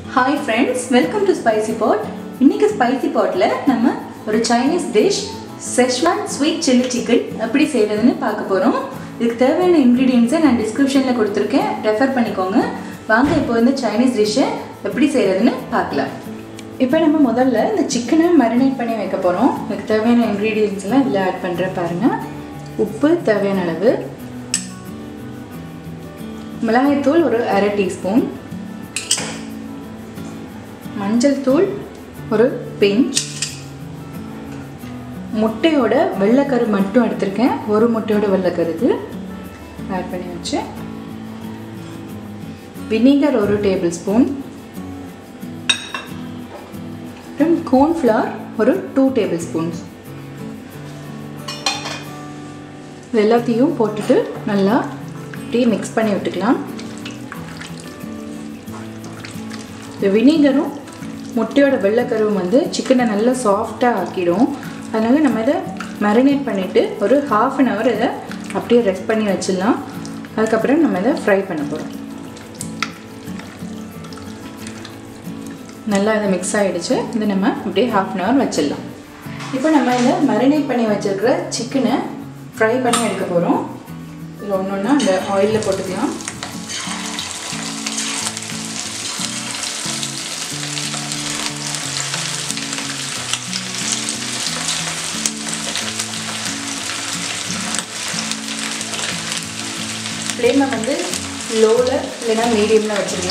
hi friends welcome to spicy pot இன்னைக்கு spicy பாட்டில் நம்ம ஒரு Chinese dish Schezwan sweet chilli chicken எப்படி செய்கிறதுன்னு பார்க்க போகிறோம் இதுக்கு தேவையான இன்க்ரீடியன்ஸை நான் டிஸ்கிரிப்ஷனில் கொடுத்துருக்கேன் ரெஃபர் பண்ணிக்கோங்க வாங்க இப்போ வந்து சைனீஸ் டிஷ்ஷை எப்படி செய்கிறதுன்னு பார்க்கலாம் இப்போ நம்ம முதல்ல இந்த சிக்கனை மேரினேட் பண்ணி வைக்க போகிறோம் இதுக்கு தேவையான இன்க்ரீடியன்ஸ் எல்லாம் இதில் ஆட் பண்ணுற பாருங்கள் உப்பு தேவையான அளவு மிளகாய்த்தூள் ஒரு அரை டீஸ்பூன் மஞ்சள் தூள் ஒரு பிஞ்ச் முட்டையோட வெள்ளைக்கரு மட்டும் எடுத்திருக்கேன் ஒரு முட்டையோட வெள்ளைக்கரு இது ஆட் பண்ணி வச்சு வினிகர் ஒரு டேபிள் ஸ்பூன் அப்புறம் கோர்ன்ஃப்ளவர் ஒரு டூ டேபிள் ஸ்பூன்ஸ் இது எல்லாத்தையும் போட்டுட்டு நல்லா அப்படியே மிக்ஸ் பண்ணி விட்டுக்கலாம் இந்த வினிகரும் முட்டையோட வெள்ளைக்கருவும் வந்து சிக்கனை நல்லா சாஃப்டாக ஆக்கிடும் அதனால் நம்ம இதை மேரினேட் பண்ணிவிட்டு ஒரு ஹாஃப் அன் ஹவர் இதை அப்படியே ரெஸ்ட் பண்ணி வச்சிடலாம் அதுக்கப்புறம் நம்ம இதை ஃப்ரை பண்ண போகிறோம் நல்லா இதை மிக்ஸ் ஆகிடுச்சு இதை நம்ம அப்படியே ஹாஃப் அன் ஹவர் வச்சிடலாம் இப்போ நம்ம இதை மேரினேட் பண்ணி வச்சுருக்கிற சிக்கனை ஃப்ரை பண்ணி எடுக்க போகிறோம் இதில் ஒன்று ஒன்றா அந்த ஆயிலில் போட்டுக்கலாம் ஃப்ளேமை வந்து லோவில் இல்லைன்னா மீடியமில் வச்சுருங்க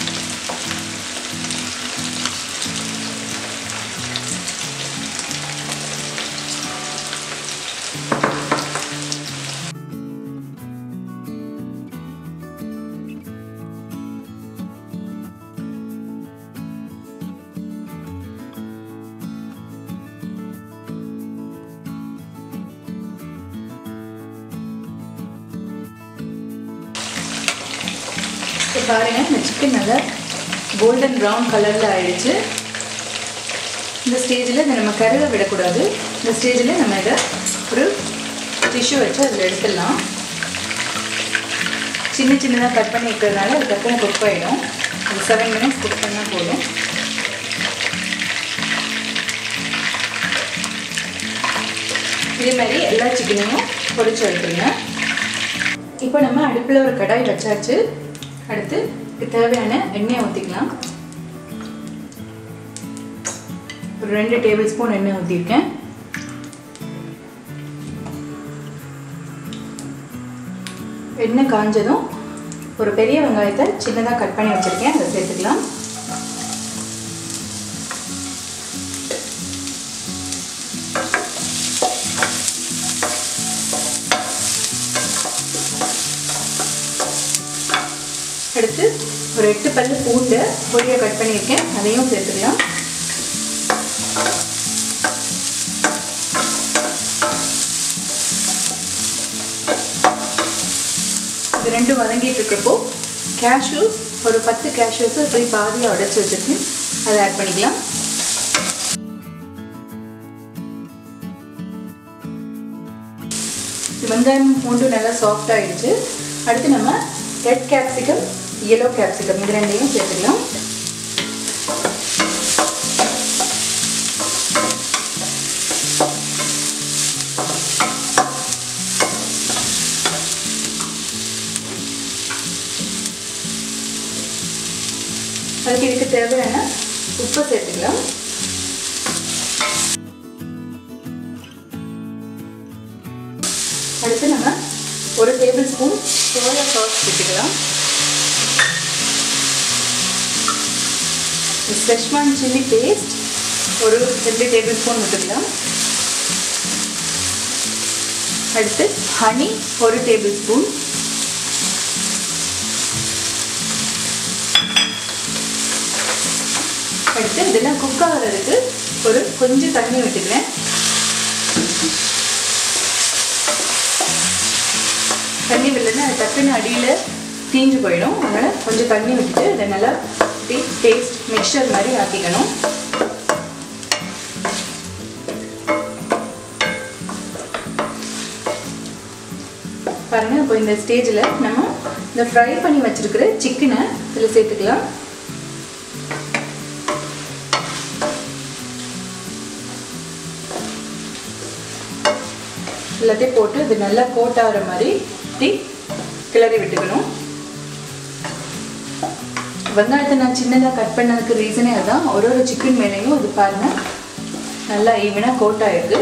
இப்போ பாருங்கள் இந்த சிக்கன் நல்லா கோல்டன் ப்ரௌன் கலரில் ஆயிடுச்சு இந்த ஸ்டேஜில் இதை நம்ம கருவை விடக்கூடாது இந்த ஸ்டேஜில் நம்ம இதை ஒரு டிஷ்யூ வச்சு அதில் எடுத்துடலாம் சின்ன சின்னதாக கட் பண்ணி வைக்கிறதுனால அது டக்குனு குக் ஆகிடும் ஒரு செவன் மினிட்ஸ் குக் பண்ணால் போதும் இதே மாதிரி எல்லா சிக்கனையும் பொரிச்சு எடுத்துருங்க இப்போ நம்ம அடுப்பில் ஒரு கடாய் வச்சாச்சு அடுத்து இதுக்கு தேவையான எண்ணெயை ஊற்றிக்கலாம் ஒரு ரெண்டு டேபிள் ஸ்பூன் எண்ணெய் ஊற்றிருக்கேன் எண்ணெய் காஞ்சதும் ஒரு பெரிய வெங்காயத்தை சின்னதாக கட் பண்ணி வச்சுருக்கேன் அதை சேர்த்துக்கலாம் அடுத்து ஒரு எட்டு பல்லு பூண்டு பொடியை கட் பண்ணியிருக்கேன் அதையும் சேர்த்துக்கலாம் இது ரெண்டும் வதங்கிட்டு இருக்கிறப்போ கேஷ்யூஸ் ஒரு பத்து கேஷ்யூஸை இப்படி பாதியாக உடச்சி வச்சுருக்கேன் அதை ஆட் பண்ணிக்கலாம் வெங்காயம் பூண்டு நல்லா சாஃப்ட் ஆகிடுச்சு அடுத்து நம்ம ரெட் கேப்சிகம் எல்லோ கேப்சிகம் இது ரெண்டையும் சேர்த்துக்கலாம் அதுக்கு இதுக்கு தேவையான உப்பை சேர்த்துக்கலாம் அடுத்து நம்ம ஒரு டேபிள் ஸ்பூன் சோயா சாஸ் சேர்த்துக்கலாம் செஷ்வான் சில்லி பேஸ்ட் ஒரு ரெண்டு டேபிள் ஸ்பூன் விட்டுக்கலாம் அடுத்து ஹனி ஒரு டேபிள் ஸ்பூன் அடுத்து இதெல்லாம் குக் ஆகிறதுக்கு ஒரு கொஞ்சம் தண்ணி விட்டுக்கிறேன் தண்ணி விடலன்னா அது டக்குன்னு அடியில் தீஞ்சு போயிடும் அதனால் கொஞ்சம் தண்ணி விட்டுட்டு இதை நல்லா பேஸ்ட் மிக்சர் மாதிரி ஆக்கிக்கணும் பாருங்கள் இப்போ இந்த ஸ்டேஜில் நம்ம இந்த ஃப்ரை பண்ணி வச்சுருக்கிற சிக்கனை இதில் சேர்த்துக்கலாம் எல்லாத்தையும் போட்டு இது நல்லா கோட் ஆகிற மாதிரி ஊற்றி கிளறி விட்டுக்கணும் வெங்காயத்தை நான் சின்னதாக கட் பண்ணதுக்கு ரீசனே அதுதான் ஒரு ஒரு சிக்கன் மேலேயும் இது பாருங்கள் நல்லா ஈவனாக கோட் ஆகிருக்கு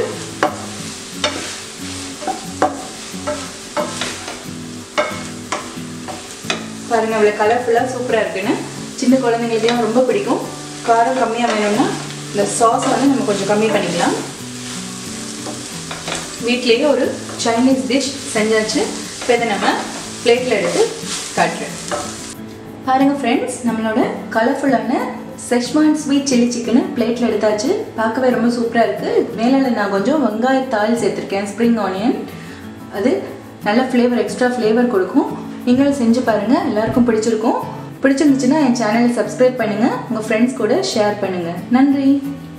பாருங்க இவ்வளோ கலர்ஃபுல்லாக சூப்பராக இருக்குன்னு சின்ன குழந்தைங்களுக்கெல்லாம் ரொம்ப பிடிக்கும் காரம் கம்மியாக வேணும்னா இந்த சாஸ் வந்து நம்ம கொஞ்சம் கம்மி பண்ணிக்கலாம் வீட்லேயே ஒரு சைனீஸ் டிஷ் செஞ்சாச்சு இப்போ இதை நம்ம பிளேட்டில் எடுத்து காட்டுறேன் பாருங்க ஃப்ரெண்ட்ஸ் நம்மளோட கலர்ஃபுல்லான செஷ்வான் ஸ்வீட் சில்லி சிக்கனு பிளேட்டில் எடுத்தாச்சு பார்க்கவே ரொம்ப சூப்பராக இருக்குது மேலே நான் கொஞ்சம் வெங்காயத்தாள் சேர்த்துருக்கேன் ஸ்ப்ரிங் ஆனியன் அது நல்ல ஃப்ளேவர் எக்ஸ்ட்ரா ஃப்ளேவர் கொடுக்கும் நீங்களும் செஞ்சு பாருங்கள் எல்லாருக்கும் பிடிச்சிருக்கும் பிடிச்சிருந்துச்சுன்னா என் சேனலை சப்ஸ்கிரைப் பண்ணுங்கள் உங்கள் ஃப்ரெண்ட்ஸ் கூட ஷேர் பண்ணுங்கள் நன்றி